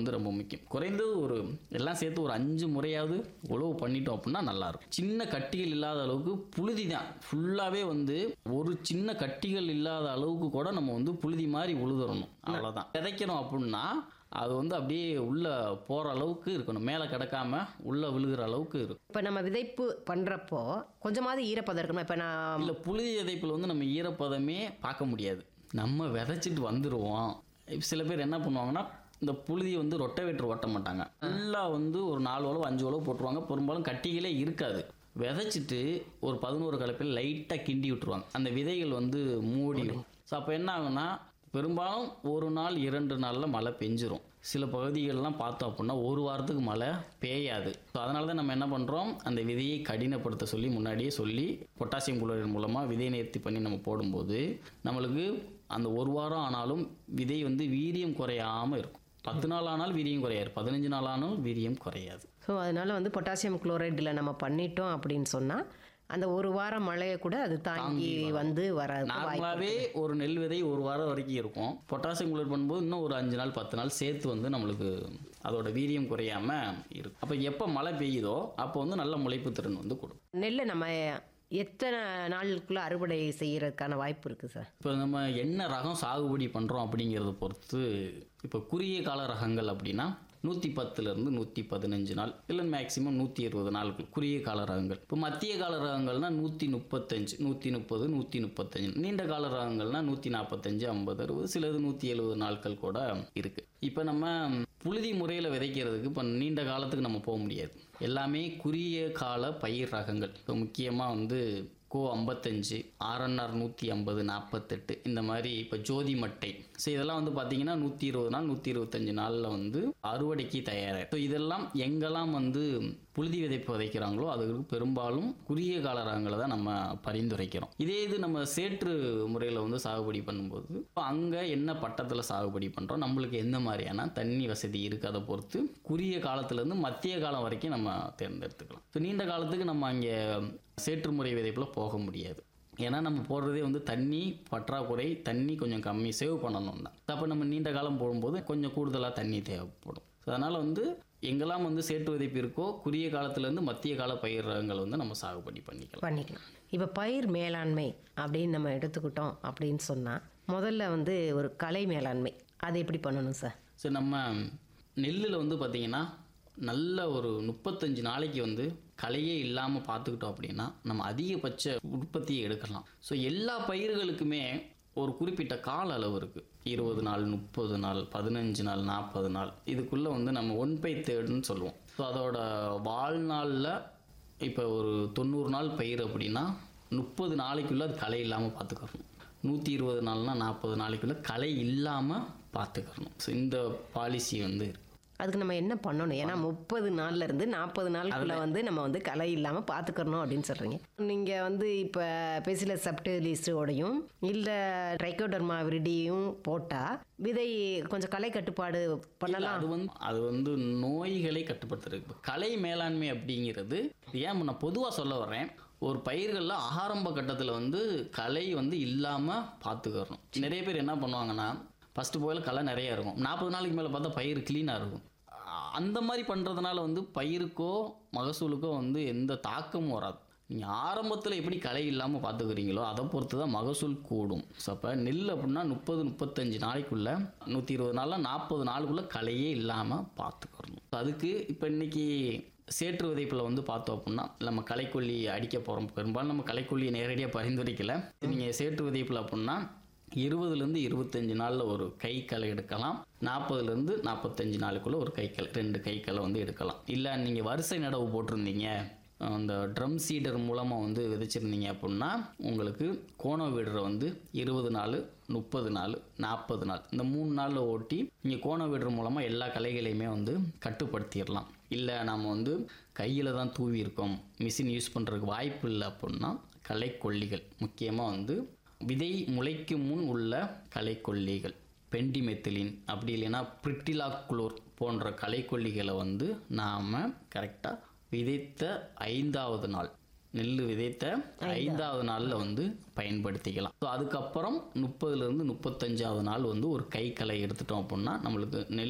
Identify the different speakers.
Speaker 1: வந்து ரொம்ப முக்கியம் குறைந்தது ஒரு எல்லாம் சேர்த்து ஒரு அஞ்சு முறையாவது உழவு பண்ணிட்டோம் அப்படின்னா நல்லா இருக்கும் சின்ன கட்டிகள் இல்லாத அளவுக்கு புழுதி தான் ஃபுல்லாகவே வந்து ஒரு சின்ன கட்டிகள் இல்லாத அளவுக்கு கூட நம்ம வந்து புழுதி மாதிரி உழுதுறணும் அவ்வளோதான் விதைக்கணும் அப்படின்னா அது வந்து அப்படியே உள்ள போகிற அளவுக்கு இருக்கணும் மேலே கிடக்காம உள்ள விழுகிற அளவுக்கு இருக்கும்
Speaker 2: இப்போ நம்ம விதைப்பு பண்ணுறப்போ கொஞ்சமாவது ஈரப்பதம் இருக்கணும் இப்போ நான்
Speaker 1: இல்லை புழுதி விதைப்பில் வந்து நம்ம ஈரப்பதமே பார்க்க முடியாது நம்ம விதைச்சிட்டு வந்துடுவோம் இப்ப சில பேர் என்ன பண்ணுவாங்கன்னா இந்த புழுதியை வந்து ரொட்டவேட்டர் ஓட்ட மாட்டாங்க ஃபுல்லாக வந்து ஒரு நாலு உழவு அஞ்சு உழவு போட்டுருவாங்க பெரும்பாலும் கட்டிகளே இருக்காது விதைச்சிட்டு ஒரு பதினோரு கலப்பில் லைட்டாக கிண்டி விட்டுருவாங்க அந்த விதைகள் வந்து மூடிடும் ஸோ அப்போ என்ன ஆகும்னா பெரும்பாலும் ஒரு நாள் இரண்டு நாளில் மழை பெஞ்சிரும் சில பகுதிகளெலாம் பார்த்தோம் அப்படின்னா ஒரு வாரத்துக்கு மழை பெய்யாது ஸோ அதனால தான் நம்ம என்ன பண்ணுறோம் அந்த விதையை கடினப்படுத்த சொல்லி முன்னாடியே சொல்லி பொட்டாசியம் குளோரைட் மூலமாக விதை நேர்த்தி பண்ணி நம்ம போடும்போது நம்மளுக்கு அந்த ஒரு வாரம் ஆனாலும் விதை வந்து வீரியம் குறையாமல் இருக்கும் பத்து நாள் ஆனால் வீரியம் குறையாது பதினஞ்சு நாள் ஆனாலும் வீரியம் குறையாது
Speaker 2: ஸோ அதனால வந்து பொட்டாசியம் குளோரைடில் நம்ம பண்ணிட்டோம் அப்படின்னு சொன்னால் அந்த ஒரு வாரம் மழையை கூட அது தாங்கி வந்து வராது
Speaker 1: நார்மலாகவே ஒரு நெல் விதை ஒரு வாரம் வரைக்கும் இருக்கும் பொட்டாசியம் குளோரைட் பண்ணும்போது இன்னும் ஒரு அஞ்சு நாள் பத்து நாள் சேர்த்து வந்து நம்மளுக்கு அதோட வீரியம் குறையாம இருக்கும் அப்போ எப்போ மழை பெய்யுதோ அப்போ வந்து நல்ல முளைப்பு திறன் வந்து கொடுக்கும்
Speaker 2: நெல்லை நம்ம எத்தனை நாளுக்குள்ளே அறுவடை செய்யறதுக்கான வாய்ப்பு இருக்குது சார்
Speaker 1: இப்போ நம்ம என்ன ரகம் சாகுபடி பண்ணுறோம் அப்படிங்கிறத பொறுத்து இப்போ குறுகிய கால ரகங்கள் அப்படின்னா நூற்றி பத்துலேருந்து நூற்றி பதினஞ்சு நாள் இல்லை மேக்ஸிமம் நூற்றி இருபது நாட்கள் குறுகிய கால ரகங்கள் இப்போ மத்திய கால ரகங்கள்னால் நூற்றி முப்பத்தஞ்சு நூற்றி முப்பது நூற்றி முப்பத்தஞ்சு நீண்ட கால ரகங்கள்னால் நூற்றி நாற்பத்தஞ்சு ஐம்பது அறுபது சிலது நூற்றி எழுபது நாட்கள் கூட இருக்குது இப்போ நம்ம புழுதி முறையில் விதைக்கிறதுக்கு இப்போ நீண்ட காலத்துக்கு நம்ம போக முடியாது எல்லாமே குறுகிய கால பயிர் ரகங்கள் இப்போ முக்கியமாக வந்து கோ ஐம்பத்தஞ்சு ஆர்என்ஆர் நூற்றி ஐம்பது நாற்பத்தெட்டு இந்த மாதிரி இப்போ ஜோதி மட்டை ஸோ இதெல்லாம் வந்து பார்த்தீங்கன்னா நூற்றி இருபது நாள் நூற்றி இருபத்தஞ்சு நாளில் வந்து அறுவடைக்கு தயாராக ஸோ இதெல்லாம் எங்கெல்லாம் வந்து புழுதி விதைப்பு விதைக்கிறாங்களோ அதுக்கு பெரும்பாலும் குறுகிய கால ரகங்களை தான் நம்ம பரிந்துரைக்கிறோம் இதே இது நம்ம சேற்று முறையில் வந்து சாகுபடி பண்ணும்போது இப்போ அங்கே என்ன பட்டத்தில் சாகுபடி பண்ணுறோம் நம்மளுக்கு எந்த மாதிரியான தண்ணி வசதி இருக்குது அதை பொறுத்து குறுகிய காலத்துலேருந்து மத்திய காலம் வரைக்கும் நம்ம தேர்ந்தெடுத்துக்கலாம் ஸோ நீண்ட காலத்துக்கு நம்ம அங்கே சேற்று முறை விதைப்பில் போக முடியாது ஏன்னா நம்ம போடுறதே வந்து தண்ணி பற்றாக்குறை தண்ணி கொஞ்சம் கம்மி சேவ் பண்ணணும் தான் அப்போ நம்ம நீண்ட காலம் போடும்போது கொஞ்சம் கூடுதலாக தண்ணி தேவைப்படும் ஸோ அதனால் வந்து எங்கெல்லாம் வந்து சேற்று விதைப்பு இருக்கோ குறுகிய காலத்துலேருந்து மத்திய கால பயிர் ரகங்கள் வந்து நம்ம சாகுபடி பண்ணிக்கலாம்
Speaker 2: பண்ணிக்கலாம் இப்போ பயிர் மேலாண்மை அப்படின்னு நம்ம எடுத்துக்கிட்டோம் அப்படின்னு சொன்னால் முதல்ல வந்து ஒரு கலை மேலாண்மை அதை எப்படி பண்ணணும் சார்
Speaker 1: ஸோ நம்ம நெல்லில் வந்து பார்த்திங்கன்னா நல்ல ஒரு முப்பத்தஞ்சு நாளைக்கு வந்து களையே இல்லாமல் பார்த்துக்கிட்டோம் அப்படின்னா நம்ம அதிகபட்ச உற்பத்தியை எடுக்கலாம் ஸோ எல்லா பயிர்களுக்குமே ஒரு குறிப்பிட்ட கால அளவு இருக்குது இருபது நாள் முப்பது நாள் பதினஞ்சு நாள் நாற்பது நாள் இதுக்குள்ளே வந்து நம்ம ஒன் பை தேர்டுன்னு சொல்லுவோம் ஸோ அதோட வாழ்நாளில் இப்போ ஒரு தொண்ணூறு நாள் பயிர் அப்படின்னா முப்பது நாளைக்குள்ளே அது களை இல்லாமல் பார்த்துக்கணும் நூற்றி இருபது நாள்னா நாற்பது நாளைக்குள்ளே களை இல்லாமல் பார்த்துக்கணும் ஸோ இந்த பாலிசி வந்து இருக்கு
Speaker 2: அதுக்கு நம்ம என்ன பண்ணணும் ஏன்னா முப்பது நாள்ல இருந்து நாற்பது நாளுக்குள்ள வந்து நம்ம வந்து களை இல்லாமல் பார்த்துக்கறணும் அப்படின்னு சொல்கிறீங்க நீங்கள் வந்து இப்போ பெசில சப்டிலிஸ்டோடையும் இல்லை ட்ரைக்கோடர்மா விரிடியும் போட்டால் விதை கொஞ்சம் களை கட்டுப்பாடு பண்ணலாம்
Speaker 1: அது வந்து அது வந்து நோய்களை கட்டுப்படுத்துறது இப்போ கலை மேலாண்மை அப்படிங்கிறது ஏன் நான் பொதுவாக சொல்ல வர்றேன் ஒரு பயிர்களில் ஆரம்ப கட்டத்தில் வந்து களை வந்து இல்லாமல் பார்த்துக்கிறணும் நிறைய பேர் என்ன பண்ணுவாங்கன்னா ஃபஸ்ட்டு போயில் களை நிறைய இருக்கும் நாற்பது நாளைக்கு மேலே பார்த்தா பயிர் க்ளீனாக இருக்கும் அ- அந்த மாதிரி பண்ணுறதுனால வந்து பயிருக்கோ மகசூலுக்கோ வந்து எந்த தாக்கமும் வராது நீங்கள் ஆரம்பத்தில் எப்படி களை இல்லாமல் பார்த்துக்கிறீங்களோ அதை பொறுத்து தான் மகசூல் கூடும் ஸோ அப்போ நெல் அப்படின்னா முப்பது முப்பத்தஞ்சு நாளைக்குள்ளே நூற்றி இருபது நாளில் நாற்பது நாளுக்குள்ளே களையே இல்லாமல் பார்த்துக்கிறணும் அதுக்கு இப்போ இன்னைக்கு சேற்று விதைப்பில் வந்து பார்த்தோம் அப்படின்னா நம்ம களைக்கொல்லி அடிக்க போகிறோம் பெரும்பாலும் நம்ம களைக்கொல்லியை நேரடியாக பரிந்துரைக்கல நீங்கள் சேற்று விதைப்பில் அப்படின்னா இருபதுலேருந்து இருபத்தஞ்சு நாளில் ஒரு கை களை எடுக்கலாம் நாற்பதுலேருந்து நாற்பத்தஞ்சு நாளுக்குள்ளே ஒரு கை களை ரெண்டு கை களை வந்து எடுக்கலாம் இல்லை நீங்கள் வரிசை நடவு போட்டிருந்தீங்க அந்த ட்ரம் சீடர் மூலமாக வந்து விதைச்சிருந்தீங்க அப்படின்னா உங்களுக்கு கோண வீடரை வந்து இருபது நாள் முப்பது நாள் நாற்பது நாள் இந்த மூணு நாளில் ஓட்டி நீங்கள் கோண வீடர் மூலமாக எல்லா கலைகளையுமே வந்து கட்டுப்படுத்திடலாம் இல்லை நாம் வந்து கையில் தான் தூவி இருக்கோம் மிஷின் யூஸ் பண்ணுறதுக்கு வாய்ப்பு இல்லை அப்படின்னா களைக்கொல்லிகள் முக்கியமாக வந்து விதை முளைக்கும் முன் உள்ள களைக்கொல்லிகள் பெண்டிமெத்திலின் அப்படி இல்லைன்னா பிரிட்டிலாக்குளோர் போன்ற களைக்கொல்லிகளை வந்து நாம் கரெக்டாக விதைத்த ஐந்தாவது நாள் நெல் விதைத்த ஐந்தாவது நாளில் வந்து பயன்படுத்திக்கலாம் ஸோ அதுக்கப்புறம் முப்பதுலேருந்து முப்பத்தஞ்சாவது நாள் வந்து ஒரு கை களை எடுத்துட்டோம் அப்படின்னா நம்மளுக்கு நெல்